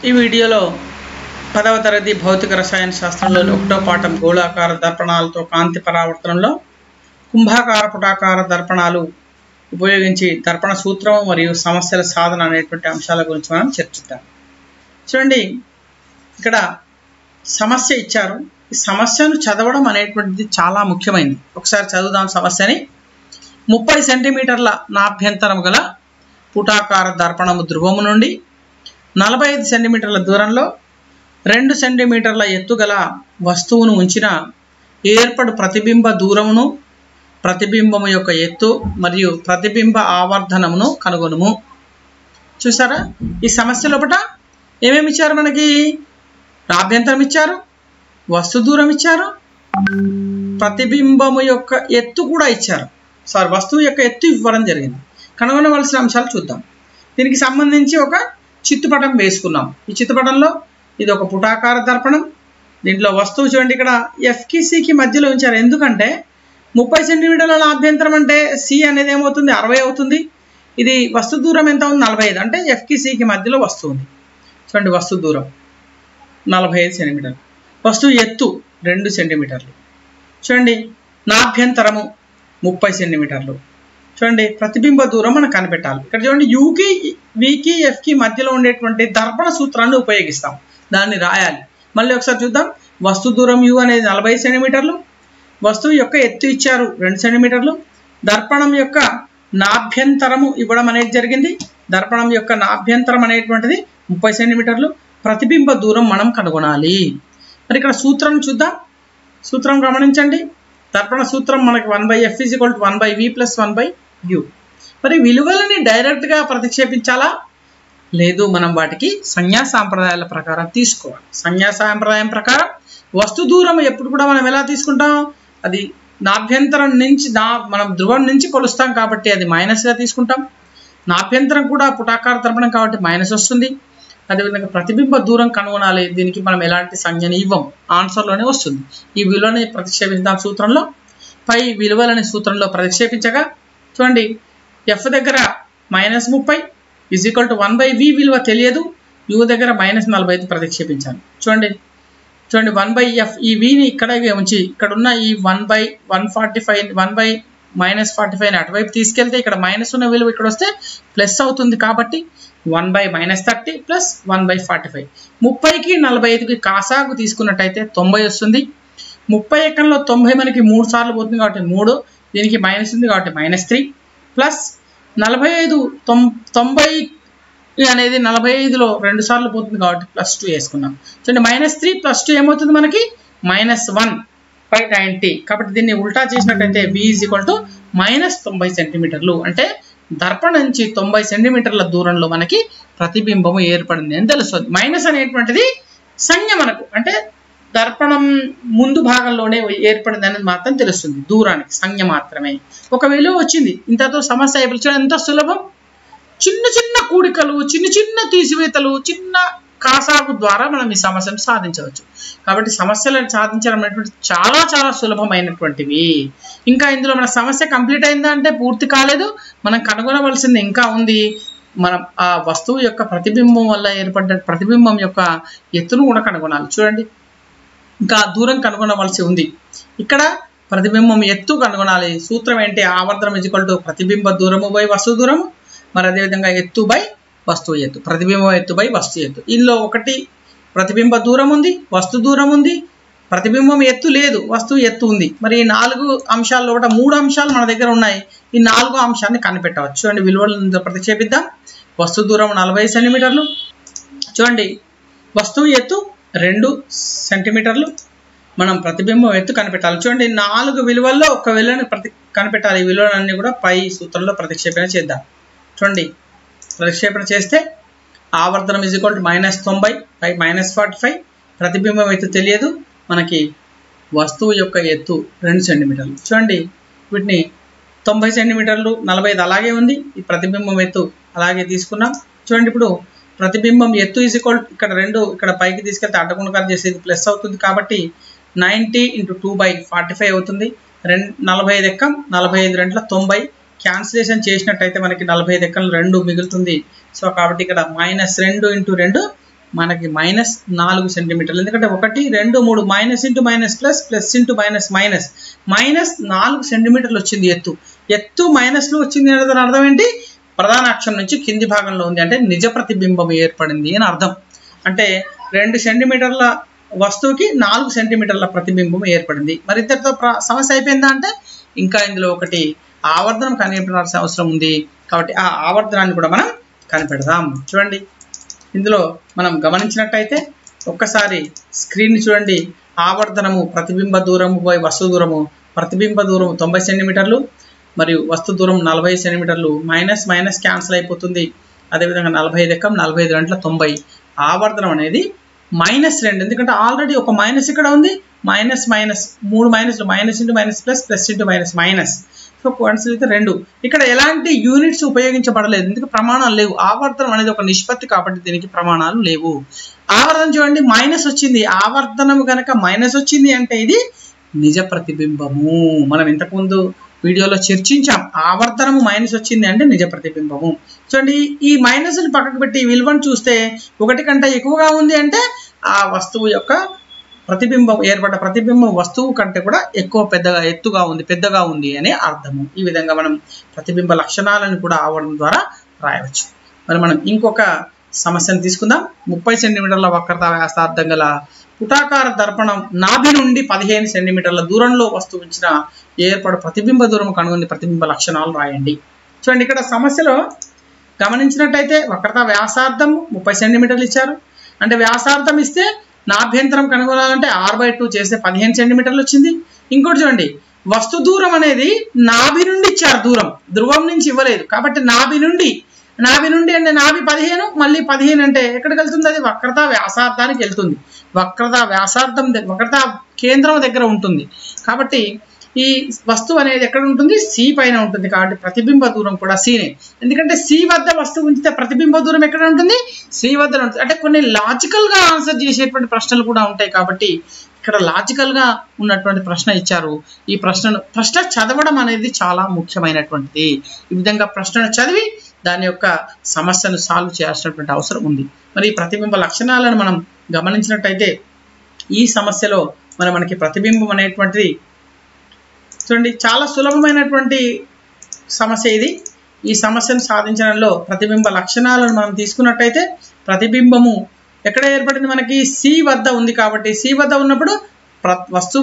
ఈ వీడియోలో పదవ తరగతి భౌతిక రసాయన శాస్త్రంలోని ఒకటో పాఠం గోళాకార దర్పణాలతో కాంతి పరావర్తనంలో కుంభాకార పుటాకార దర్పణాలు ఉపయోగించి దర్పణ సూత్రం మరియు సమస్యల సాధన అనేటువంటి అంశాల గురించి మనం చర్చిద్దాం చూడండి ఇక్కడ సమస్య ఇచ్చారు ఈ సమస్యను చదవడం అనేటువంటిది చాలా ముఖ్యమైనది ఒకసారి చదువుదాం సమస్యని ముప్పై సెంటీమీటర్ల నాభ్యంతరం గల పుటాకార దర్పణము ధ్రువము నుండి నలభై ఐదు సెంటీమీటర్ల దూరంలో రెండు సెంటీమీటర్ల ఎత్తుగల వస్తువును ఉంచిన ఏర్పడు ప్రతిబింబ దూరమును ప్రతిబింబము యొక్క ఎత్తు మరియు ప్రతిబింబ ఆవర్ధనమును కనుగొనుము చూసారా ఈ సమస్య లోపల ఏమేమి ఇచ్చారు మనకి ఆభ్యంతరం ఇచ్చారు వస్తు దూరం ఇచ్చారు ప్రతిబింబము యొక్క ఎత్తు కూడా ఇచ్చారు సారీ వస్తువు యొక్క ఎత్తు ఇవ్వడం జరిగింది కనుగొనవలసిన అంశాలు చూద్దాం దీనికి సంబంధించి ఒక చిత్తుపటం వేసుకున్నాం ఈ చిత్తుపటంలో ఇది ఒక పుటాకార దర్పణం దీంట్లో వస్తువు చూడండి ఇక్కడ ఎఫ్కి సికి మధ్యలో ఉంచారు ఎందుకంటే ముప్పై సెంటీమీటర్ల ఆభ్యంతరం అంటే సి అనేది ఏమవుతుంది అరవై అవుతుంది ఇది వస్తు దూరం ఎంత ఉంది నలభై ఐదు అంటే ఎఫ్కి సికి మధ్యలో వస్తువు ఉంది చూడండి వస్తు దూరం నలభై ఐదు సెంటీమీటర్లు వస్తువు ఎత్తు రెండు సెంటీమీటర్లు చూడండి నాభ్యంతరము ముప్పై సెంటీమీటర్లు చూడండి ప్రతిబింబ దూరం మనం కనిపెట్టాలి ఇక్కడ చూడండి యూకి వికి ఎఫ్కి మధ్యలో ఉండేటువంటి దర్పణ సూత్రాన్ని ఉపయోగిస్తాం దాన్ని రాయాలి మళ్ళీ ఒకసారి చూద్దాం వస్తు దూరం యు అనేది నలభై సెంటీమీటర్లు వస్తువు యొక్క ఎత్తు ఇచ్చారు రెండు సెంటీమీటర్లు దర్పణం యొక్క నాభ్యంతరము ఇవ్వడం అనేది జరిగింది దర్పణం యొక్క నాభ్యంతరం అనేటువంటిది ముప్పై సెంటీమీటర్లు ప్రతిబింబ దూరం మనం కనుగొనాలి మరి ఇక్కడ సూత్రం చూద్దాం సూత్రం గమనించండి దర్పణ సూత్రం మనకి one by f is equal to one by v plus one by u మరి విలువలని డైరెక్ట్గా ప్రతిక్షేపించాలా లేదు మనం వాటికి సంజ్ఞా సాంప్రదాయాల ప్రకారం తీసుకోవాలి సంజ్ఞా సాంప్రదాయం ప్రకారం వస్తు దూరం ఎప్పుడు కూడా మనం ఎలా తీసుకుంటాం అది నాభ్యంతరం నుంచి నా మనం ధ్రువం నుంచి కొలుస్తాం కాబట్టి అది మైనస్గా తీసుకుంటాం నాభ్యంతరం కూడా పుటాకార దర్పణం కాబట్టి మైనస్ వస్తుంది అదేవిధంగా ప్రతిబింబ దూరం కనుగొనాలి దీనికి మనం ఎలాంటి సంజ్ఞని ఇవ్వం ఆన్సర్లోనే వస్తుంది ఈ విలువని ప్రతిక్షేపిద్దాం సూత్రంలో పై విలువలని సూత్రంలో ప్రతిక్షేపించగా చూడండి ఎఫ్ దగ్గర మైనస్ ముప్పై is equal to one by v విలువ తెలియదు యూ దగ్గర మైనస్ నలభై ఐదు ప్రతిక్షేపించాను చూడండి చూడండి వన్ బై ఎఫ్ ఈ విని ఇక్కడ ఉంచి ఇక్కడ ఉన్న ఈ one by one forty five one by minus forty five అటువైపు తీసుకెళ్తే ఇక్కడ మైనస్ ఉన్న విలువ ఇక్కడ వస్తే ప్లస్ అవుతుంది కాబట్టి one by minus thirty plus one by forty five ముప్పైకి నలభై ఐదుకి కాసాగు తీసుకున్నట్టయితే తొంభై వస్తుంది ముప్పై ఎకంలో తొంభై మనకి మూడు సార్లు పోతుంది కాబట్టి మూడు దీనికి మైనస్ ఉంది కాబట్టి మైనస్ త్రీ ప్లస్ నలభై ఐదు తొం తొంభై అనేది నలభై ఐదులో రెండు సార్లు పోతుంది కాబట్టి ప్లస్ టూ వేసుకున్నాం చూడండి మైనస్ త్రీ ప్లస్ టూ ఏమవుతుంది మనకి మైనస్ వన్ బై నైంటీ కాబట్టి దీన్ని ఉల్టా చేసినట్టయితే v is equal to minus తొంభై సెంటీమీటర్లు అంటే దర్పణ నుంచి తొంభై సెంటీమీటర్ల దూరంలో మనకి ప్రతిబింబము ఏర్పడింది అని తెలుస్తుంది మైనస్ అనేటువంటిది సంజ్ఞ మనకు అంటే దర్పణం ముందు భాగంలోనే ఏర్పడింది అనేది మాత్రం తెలుస్తుంది దూరానికి సంజ్ఞ మాత్రమే ఒక విలువ వచ్చింది ఇంతతో సమస్య అయిపోయింది ఎంత సులభం చిన్న చిన్న కూడికలు చిన్న చిన్న తీసివేతలు చిన్న కాసాగు ద్వారా మనం ఈ సమస్యను సాధించవచ్చు కాబట్టి సమస్యలను సాధించడం అనేటువంటి చాలా చాలా సులభమైనటువంటివి ఇంకా ఇందులో మన సమస్య కంప్లీట్ అయిందా అంటే పూర్తి కాలేదు మనం కనుగొనవలసింది ఇంకా ఉంది మనం ఆ వస్తువు యొక్క ప్రతిబింబం వల్ల ఏర్పడ్డ ప్రతిబింబం యొక్క ఎత్తును కూడా కనుగొనాలి చూడండి ఇంకా దూరం కనుగొనవలసి ఉంది ఇక్కడ ప్రతిబింబం ఎత్తు కనుగొనాలి సూత్రం ఏంటి ఆవర్తనం ఇజికల్ టు ప్రతిబింబ దూరము బై వస్తువు దూరము మరి అదేవిధంగా ఎత్తు బై వస్తువు ఎత్తు ప్రతిబింబం ఎత్తు బై వస్తువు ఎత్తు ఇందులో ఒకటి ప్రతిబింబ దూరం ఉంది వస్తు దూరం ఉంది ప్రతిబింబం ఎత్తు లేదు వస్తువు ఎత్తు ఉంది మరి ఈ నాలుగు అంశాల్లో కూడా మూడు అంశాలు మన దగ్గర ఉన్నాయి ఈ నాలుగో అంశాన్ని కనిపెట్టవచ్చు చూడండి విలువలను ప్రతిక్షేపిద్దాం వస్తు దూరం నలభై సెంటీమీటర్లు చూడండి వస్తువు ఎత్తు రెండు సెంటీమీటర్లు మనం ప్రతిబింబం ఎత్తు కనిపెట్టాలి చూడండి నాలుగు విలువల్లో ఒక విలువని ప్రతి కనిపెట్టాలి ఈ విలువలన్నీ కూడా పై సూత్రంలో ప్రతిక్షేపణ చేద్దాం చూడండి ప్రతిక్షేపణ చేస్తే ఆవర్తనం ఇజ్ ఈక్వల్ టు మైనస్ తొంభై బై మైనస్ ఫార్టీ ఫైవ్ ప్రతిబింబం ఎత్తు తెలియదు మనకి వస్తువు యొక్క ఎత్తు రెండు సెంటీమీటర్లు చూడండి వీటిని తొంభై సెంటీమీటర్లు నలభై ఐదు అలాగే ఉంది ఈ ప్రతిబింబం ఎత్తు అలాగే తీసుకున్నాం చూడండి ఇప్పుడు ప్రతిబింబం ఎత్తు ఈజ్ ఈక్వల్ ఇక్కడ రెండు ఇక్కడ పైకి తీసుకెళ్తే అడ్డగుణకారం చేసేది ప్లస్ అవుతుంది కాబట్టి ninety into two by forty five అవుతుంది రెండు నలభై ఐదు ఎక్కం నలభై ఐదు రెంట్ల తొంభై క్యాన్సిలేషన్ చేసినట్టయితే మనకి నలభై ఐదు ఎక్కలు రెండు మిగులుతుంది సో కాబట్టి ఇక్కడ మైనస్ రెండు ఇంటూ రెండు మనకి మైనస్ నాలుగు సెంటీమీటర్లు ఎందుకంటే ఒకటి రెండు మూడు minus into minus plus plus into minus minus minus నాలుగు సెంటీమీటర్లు వచ్చింది ఎత్తు ఎత్తు మైనస్లో వచ్చింది అనేది దాని అర్థం ఏంటి ప్రధాన అక్షరం నుంచి కింది భాగంలో ఉంది అంటే నిజ ప్రతిబింబం ఏర్పడింది అని అర్థం అంటే రెండు సెంటీమీటర్ల వస్తువుకి నాలుగు సెంటీమీటర్ల ప్రతిబింబం ఏర్పడింది మరి ఇద్దరితో ప్ర- సమస్య అయిపోయిందా అంటే ఇంకా ఇందులో ఒకటి ఆవర్ధనం కనిపెట్టాల్సిన అవసరం ఉంది కాబట్టి ఆ ఆవర్ధనాన్ని కూడా మనం కనిపెడదాం చూడండి ఇందులో మనం గమనించినట్టయితే ఒక్కసారి స్క్రీన్ చూడండి ఆవర్ధనము ప్రతిబింబ దూరము బై వస్తు దూరము ప్రతిబింబ దూరం తొంభై సెంటీమీటర్లు మరియు వస్తు దూరం నలభై సెంటీమీటర్లు మైనస్ మైనస్ క్యాన్సిల్ అయిపోతుంది అదేవిధంగా నలభై ఐదు ఎక్కం నలభై ఐదు గంటల తొంభై ఆవర్ధనం అనేది మైనస్ రెండు ఎందుకంటే ఆల్రెడీ ఒక మైనస్ ఇక్కడ ఉంది మైనస్ మైనస్ మూడు minus minus into minus plus plus into minus minus so quantity అయితే రెండు ఇక్కడ ఎలాంటి యూనిట్స్ ఉపయోగించబడలేదు ఎందుకు ప్రమాణాలు లేవు ఆవర్తనం అనేది ఒక నిష్పత్తి కాబట్టి దీనికి ప్రమాణాలు లేవు ఆవర్తనం చూడండి మైనస్ వచ్చింది ఆవర్తనం కనుక మైనస్ వచ్చింది అంటే ఇది నిజ ప్రతిబింబము మనం ఇంతకుముందు వీడియోలో చర్చించాం ఆవర్తనము మైనస్ వచ్చింది అంటే నిజ ప్రతిబింబము చూడండి ఈ మైనస్ పక్కకు పెట్టి ఈ విలువను చూస్తే ఒకటి కంటే ఎక్కువగా ఉంది అంటే ఆ వస్తువు యొక్క ప్రతిబింబం ఏర్పడ్డ ప్రతిబింబం వస్తువు కంటే కూడా ఎక్కువ పెద్దగా ఎత్తుగా ఉంది పెద్దగా ఉంది అని అర్థము ఈ విధంగా మనం ప్రతిబింబ లక్షణాలను కూడా ఆవడం ద్వారా రాయవచ్చు మరి మనం ఇంకొక సమస్యను తీసుకుందాం ముప్పై సెంటీమీటర్ల వక్రత వ్యాసార్థం గల పుటాకార దర్పణం నాభి నుండి పదిహేను సెంటీమీటర్ల దూరంలో వస్తువు ఇచ్చిన ఏర్పడు ప్రతిబింబ దూరం కనుగొని ప్రతిబింబ లక్షణాలు రాయండి చూడండి ఇక్కడ సమస్యలో గమనించినట్టయితే వక్రత వ్యాసార్థం ముప్పై సెంటీమీటర్లు ఇచ్చారు అంటే వ్యాసార్థం ఇస్తే నాభ్యంతరం కనుగొనాలంటే ఆరు బై టూ చేస్తే పదిహేను సెంటీమీటర్లు వచ్చింది ఇంకోటి చూడండి వస్తు దూరం అనేది నాభి నుండి ఇచ్చారు దూరం ధ్రువం నుంచి ఇవ్వలేదు కాబట్టి నాభి నుండి నాభి నుండి అంటే నాభి పదిహేను మళ్ళీ పదిహేను అంటే ఎక్కడికి వెళ్తుంది అది వక్రత వ్యాసార్థానికి వెళ్తుంది వక్రత వ్యాసార్థం దగ్గర వక్రత కేంద్రం దగ్గర ఉంటుంది కాబట్టి ఈ వస్తువు అనేది ఎక్కడ ఉంటుంది సి పైన ఉంటుంది కాబట్టి ప్రతిబింబ దూరం కూడా సీనే ఎందుకంటే సి వద్ద వస్తువు ఉంచితే ప్రతిబింబ దూరం ఎక్కడ ఉంటుంది సి వద్ద ఉంటుంది అంటే కొన్ని లాజికల్ గా ఆన్సర్ చేసేటువంటి ప్రశ్నలు కూడా ఉంటాయి కాబట్టి ఇక్కడ లాజికల్ గా ఉన్నటువంటి ప్రశ్న ఇచ్చారు ఈ ప్రశ్నను ప్రశ్న చదవడం అనేది చాలా ముఖ్యమైనటువంటిది ఈ విధంగా ప్రశ్నను చదివి దాని యొక్క సమస్యను సాల్వ్ చేయాల్సినటువంటి అవసరం ఉంది మరి ఈ ప్రతిబింబ లక్షణాలను మనం గమనించినట్టయితే ఈ సమస్యలో మరి మనకి ప్రతిబింబం అనేటువంటిది చూడండి చాలా సులభమైనటువంటి సమస్య ఇది ఈ సమస్యను సాధించడంలో ప్రతిబింబ లక్షణాలను మనం తీసుకున్నట్టయితే ప్రతిబింబము ఎక్కడ ఏర్పడింది మనకి సి వద్ద ఉంది కాబట్టి సి వద్ద ఉన్నప్పుడు ప్ర వస్తు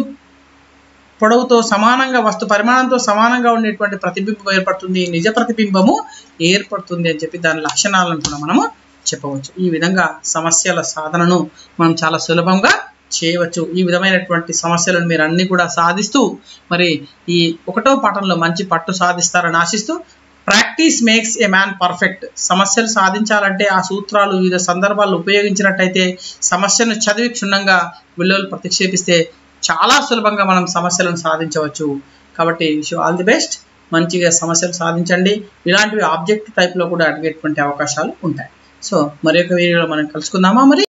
పొడవుతో సమానంగా వస్తు పరిమాణంతో సమానంగా ఉండేటువంటి ప్రతిబింబం ఏర్పడుతుంది నిజ ప్రతిబింబము ఏర్పడుతుంది అని చెప్పి దాని లక్షణాలను కూడా మనము చెప్పవచ్చు ఈ విధంగా సమస్యల సాధనను మనం చాలా సులభంగా చేయవచ్చు ఈ విధమైనటువంటి సమస్యలను మీరు అన్ని కూడా సాధిస్తూ మరి ఈ ఒకటో పాఠంలో మంచి పట్టు సాధిస్తారని ఆశిస్తూ practice makes a man perfect సమస్యలు సాధించాలంటే ఆ సూత్రాలు వివిధ సందర్భాల్లో ఉపయోగించినట్టయితే సమస్యను చదివి క్షుణ్ణంగా విలువలు ప్రతిక్షేపిస్తే చాలా సులభంగా మనం సమస్యలను సాధించవచ్చు కాబట్టి విష్ ఆల్ ది బెస్ట్ మంచిగా సమస్యలు సాధించండి ఇలాంటివి ఆబ్జెక్ట్ టైప్లో కూడా అడిగేటువంటి అవకాశాలు ఉంటాయి సో మరి ఒక వీడియోలో మనం కలుసుకుందామా మరి